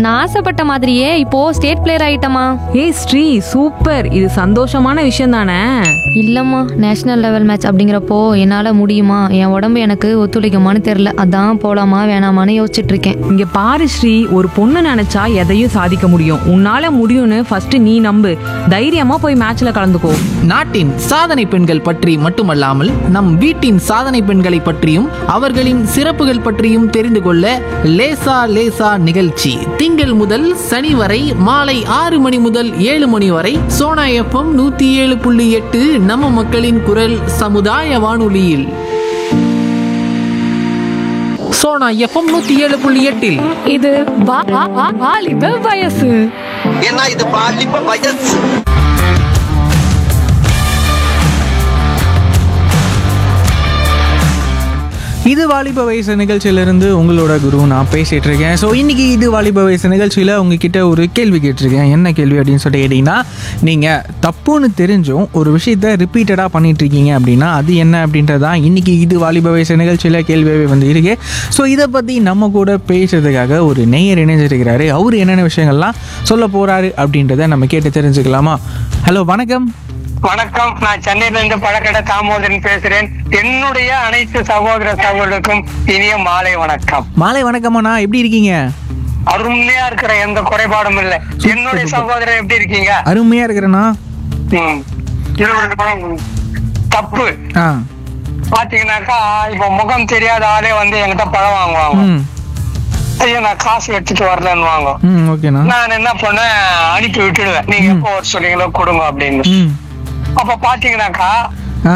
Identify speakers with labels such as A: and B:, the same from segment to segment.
A: நான் ஆசைப்பட்ட மாதிரியே இப்போ ஸ்டேட் பிளேயர் ஆயிட்டமா
B: ஏய் ஸ்ரீ சூப்பர் இது சந்தோஷமான விஷயம் தானே
A: இல்லம்மா நேஷனல் லெவல் மேட்ச் அப்படிங்கிறப்போ என்னால முடியுமா என் உடம்பு எனக்கு ஒத்துழைக்குமான்னு தெரியல அதான் போலாமா வேணாமான்னு யோசிச்சுட்டு இருக்கேன்
B: இங்க பாரு ஸ்ரீ ஒரு பொண்ணு நினைச்சா எதையும் சாதிக்க முடியும் உன்னால முடியும்னு ஃபர்ஸ்ட் நீ நம்பு தைரியமா போய் மேட்ச்ல கலந்துக்கோ
C: நாட்டின் சாதனை பெண்கள் பற்றி மட்டுமல்லாமல் நம் வீட்டின் சாதனை பெண்களை பற்றியும் அவர்களின் சிறப்புகள் பற்றியும் தெரிந்து கொள்ள லேசா லேசா நிகழ்ச்சி திங்கள் முதல் சனி வரை மாலை ஆறு மணி முதல் ஏழு மணி வரை சோனா எஃப்எம் நூத்தி ஏழு புள்ளி எட்டு நம்ம மக்களின் குரல் சமுதாய வானொலியில் சோனா எஃப்எம் நூத்தி ஏழு புள்ளி எட்டில்
D: இது வா- வா- வா- வாலிப வயசு
E: ஏன்னா இது பாலிப்ப வயசு
F: இது வாலிப வயசு நிகழ்ச்சியிலிருந்து உங்களோட குரு நான் பேசிட்டு இருக்கேன் ஸோ இன்னைக்கு இது வாலிப வயசு நிகழ்ச்சியில் உங்ககிட்ட ஒரு கேள்வி கேட்டிருக்கேன் என்ன கேள்வி அப்படின்னு சொல்லிட்டு கேட்டிங்கன்னா நீங்கள் தப்புன்னு தெரிஞ்சும் ஒரு விஷயத்த ரிப்பீட்டடாக பண்ணிட்டு இருக்கீங்க அப்படின்னா அது என்ன அப்படின்றதான் இன்னைக்கு இது வாலிப வயசு நிகழ்ச்சியில் கேள்வியாகவே வந்து இருக்கு ஸோ இதை பற்றி நம்ம கூட பேசுறதுக்காக ஒரு நெய்யர் இணைஞ்சிருக்கிறாரு அவர் என்னென்ன விஷயங்கள்லாம் சொல்ல போறாரு அப்படின்றத நம்ம கேட்டு தெரிஞ்சுக்கலாமா ஹலோ வணக்கம்
G: வணக்கம் நான் சென்னையில இருந்து பழக்கடை தாமோதரன் பேசுறேன் என்னுடைய அனைத்து சகோதர சகோதரருக்கும் இனிய மாலை வணக்கம்
F: மாலை வணக்கம்ண்ணா எப்படி இருக்கீங்க
G: அருமையா இருக்கிற எந்த குறைபாடும் இல்லை என்னுடைய சகோதரர் எப்படி இருக்கீங்க
F: அருமையாக இருக்கிறேண்ணா
G: ம். இது ஒரு தப்பு
F: ஆ
G: பாத்தீங்கன்னாக்கா இப்ப முகம் தெரியாத ஆளே வந்து என்கிட்ட பழம் வாங்குவாங்க
F: ம்
G: ஐயோ நான் காசு எடுத்துட்டு வரலன்னு வாங்க
F: ம் ஓகேண்ணா
G: நான் என்ன பண்ணேன் அனுப்பி விட்டுடுவேன் நீங்க எப்போ வர சொன்னீங்களோ கொடுங்க அப்படின்னு
F: ம்
G: அப்ப பாத்தீங்கன்னாக்கா
F: ஆ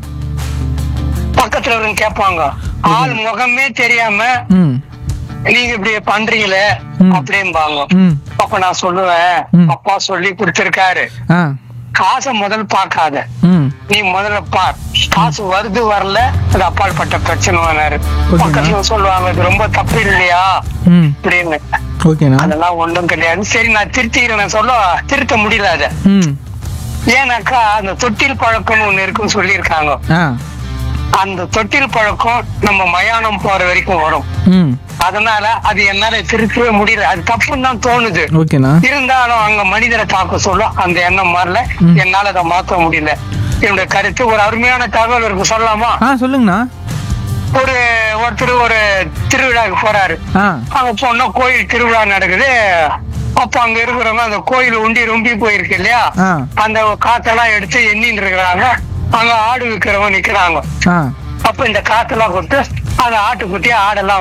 G: பக்கத்துல இருந்து கேட்பாங்க ஆள் முகமே தெரியாம
F: ம்
G: நீங்க இப்படி பண்றீங்களே
F: ம்.
G: அப்படிம்பாங்க
F: ம்
G: அப்ப நான் சொல்லுவேன்
F: ம்.
G: அப்பா சொல்லி கொடுத்திருக்காரு
F: ஆ
G: காசை முதல் பார்க்காத
F: ம்
G: நீ முதல்ல பார் காசு வருது வரல அது அப்பால் பட்ட பிரச்சனை வேணாரு
F: ஓகேண்ணா.
G: பக்கத்துல சொல்லுவாங்க இது ரொம்ப தப்பு இல்லையா
F: ம்
G: அப்படின்னு
F: ஓகேண்ணா
G: அதெல்லாம் ஒண்ணும் கிடையாது சரி நான் திருத்திக்கிறேன் நான் சொல்ல திருத்த முடியல அத
F: ம்
G: ஏன்னாக்கா அந்த தொட்டில் பழக்கம்னு ஒண்ணு இருக்குன்னு சொல்லியிருக்காங்க
F: ஆ
G: அந்த தொட்டில் பழக்கம் நம்ம மயானம் போற வரைக்கும் வரும்
F: ம்
G: அதனால அது என்னால திருத்தவே முடியல அது தப்புன்னு தான் தோணுது
F: ஓகேண்ணா
G: இருந்தாலும் அங்க மனிதரை பார்க்க சொல்ல அந்த எண்ணம் மாறல
F: ம்.
G: என்னால அதை மாத்த முடியல என்னுடைய கருத்து ஒரு அருமையான தகவல் இருக்கு சொல்லலாமா
F: ஆ சொல்லுங்கண்ணா
G: ஒரு ஒருத்தர் ஒரு திருவிழாவுக்கு போறாரு
F: ஆ
G: அங்க போனா கோயில் திருவிழா நடக்குது அப்ப அங்க இருக்கிறவங்க அந்த கோயில் உண்டி ரொம்பி போயிருக்கு இல்லையா
F: ஆ.
G: அந்த காத்தெல்லாம் எடுத்து எண்ணின்னு இருக்கிறாங்க அங்க ஆடு விற்கிறவங்க நிக்கிறாங்க
F: ஆ
G: அப்ப இந்த காத்தெல்லாம் கொடுத்து அந்த ஆட்டுக்குட்டி ஆடெல்லாம்